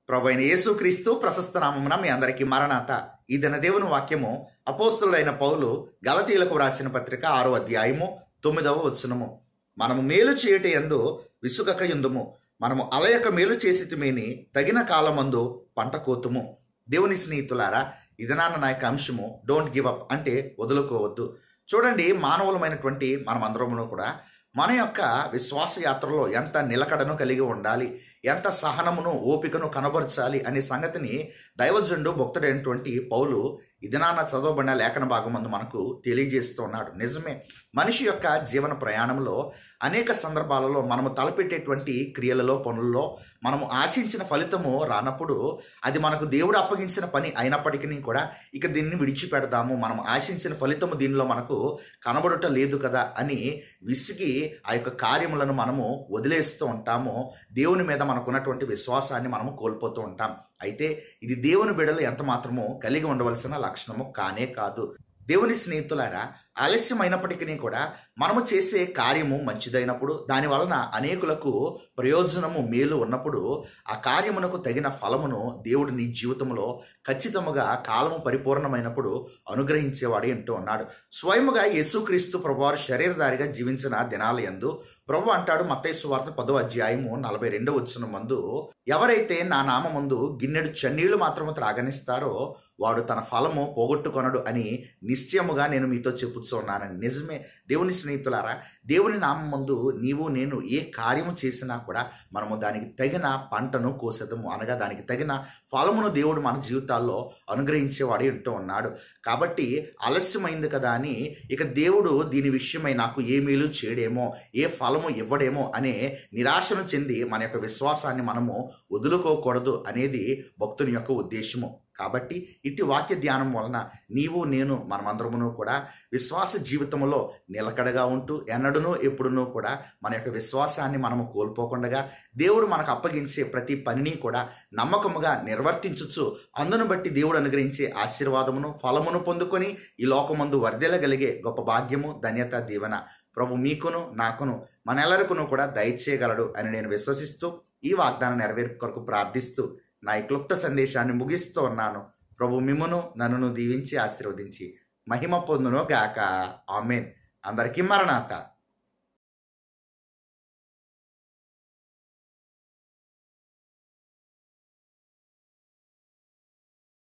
ప్రభు అయిన యేసుక్రీస్తు ప్రశస్త నామమున మీ అందరికీ మరణాత ఈ దినదేవుని వాక్యము అపోస్తులైన పౌలు గలతీలకు వ్రాసిన పత్రిక ఆరో అధ్యాయము తొమ్మిదవ వచనము మనము మేలు చేయుట ఎందు విసుగక ఎందుము మనము అలయక మేలు చేసితిమేని తగిన కాలమందు పంట కోతుము దేవుని స్నేహితులారా ఇది నాన్న నా యొక్క అంశము డోంట్ గివ్ అప్ అంటే వదులుకోవద్దు చూడండి మానవులమైనటువంటి మనమందరమును కూడా మన యొక్క విశ్వాస యాత్రలో ఎంత నిలకడను కలిగి ఉండాలి ఎంత సహనమును ఓపికను కనబరచాలి అనే సంగతిని దైవజనుడు భక్తుడైనటువంటి పౌలు ఇది నాన్న చదవబడిన లేఖన భాగం ముందు మనకు తెలియజేస్తూ ఉన్నాడు నిజమే మనిషి యొక్క జీవన ప్రయాణంలో అనేక సందర్భాలలో మనము తలపెట్టేటువంటి క్రియలలో పనుల్లో మనము ఆశించిన ఫలితము రానప్పుడు అది మనకు దేవుడు అప్పగించిన పని అయినప్పటికీ కూడా ఇక దీన్ని విడిచిపెడదాము మనం ఆశించిన ఫలితము దీనిలో మనకు కనబడుట లేదు కదా అని విసిగి ఆ యొక్క కార్యములను మనము వదిలేస్తూ ఉంటాము దేవుని మీద మనకున్నటువంటి విశ్వాసాన్ని మనము కోల్పోతూ ఉంటాం అయితే ఇది దేవుని బిడలు ఎంత మాత్రమో కలిగి ఉండవలసిన లక్షణము కానే కాదు దేవుని స్నేహితులారా ఆలస్యమైనప్పటికీ కూడా మనము చేసే కార్యము మంచిదైనప్పుడు దాని వలన అనేకులకు ప్రయోజనము మేలు ఉన్నప్పుడు ఆ కార్యమునకు తగిన ఫలమును దేవుడు నీ జీవితంలో ఖచ్చితముగా కాలము పరిపూర్ణమైనప్పుడు అనుగ్రహించేవాడే అంటూ ఉన్నాడు స్వయముగా యేసుక్రీస్తు ప్రభువారు శరీరధారిగా జీవించిన దినాల యందు ప్రభు అంటాడు మత్తైసు వార్త పదో అధ్యాయము నలభై రెండో వచ్చిన మందు ఎవరైతే నా నామ ముందు గిన్నెడు చన్నీళ్లు మాత్రము త్రాగనిస్తారో వాడు తన ఫలము పోగొట్టుకొనడు అని నిశ్చయముగా నేను మీతో చెప్పుచున్నానని నిజమే దేవుని స్నేహితులారా దేవుని నామం ముందు నీవు నేను ఏ కార్యము చేసినా కూడా మనము దానికి తగిన పంటను కోసేదము అనగా దానికి తగిన ఫలమును దేవుడు మన జీవితాల్లో అనుగ్రహించేవాడే ఉంటూ ఉన్నాడు కాబట్టి ఆలస్యమైంది కదా అని ఇక దేవుడు దీని విషయమై నాకు ఏ మేలు చేయడేమో ఏ ఫలము ఇవ్వడేమో అనే నిరాశను చెంది మన యొక్క విశ్వాసాన్ని మనము వదులుకోకూడదు అనేది భక్తుని యొక్క ఉద్దేశము కాబట్టి ఇటు వాక్య ధ్యానం వలన నీవు నేను మనమందరమును కూడా విశ్వాస జీవితంలో నిలకడగా ఉంటూ ఎన్నడూనూ ఎప్పుడునూ కూడా మన యొక్క విశ్వాసాన్ని మనము కోల్పోకుండా దేవుడు మనకు అప్పగించే ప్రతి పనిని కూడా నమ్మకముగా నిర్వర్తించుచు అందును బట్టి దేవుడు అనుగ్రహించే ఆశీర్వాదమును ఫలమును పొందుకొని ఈ లోకమందు వర్ధెలగలిగే గొప్ప భాగ్యము ధన్యత దీవెన ప్రభు మీకును నాకును మనెల్లరికును కూడా దయచేయగలడు అని నేను విశ్వసిస్తూ ఈ వాగ్దానం నెరవేర్పు కొరకు ప్రార్థిస్తూ నా ఈ క్లుప్త సందేశాన్ని ముగిస్తూ ఉన్నాను ప్రభు మిమ్మును నన్ను దీవించి ఆశీర్వదించి మహిమ పొందును గాక ఆమెన్ అందరికీ మరణాత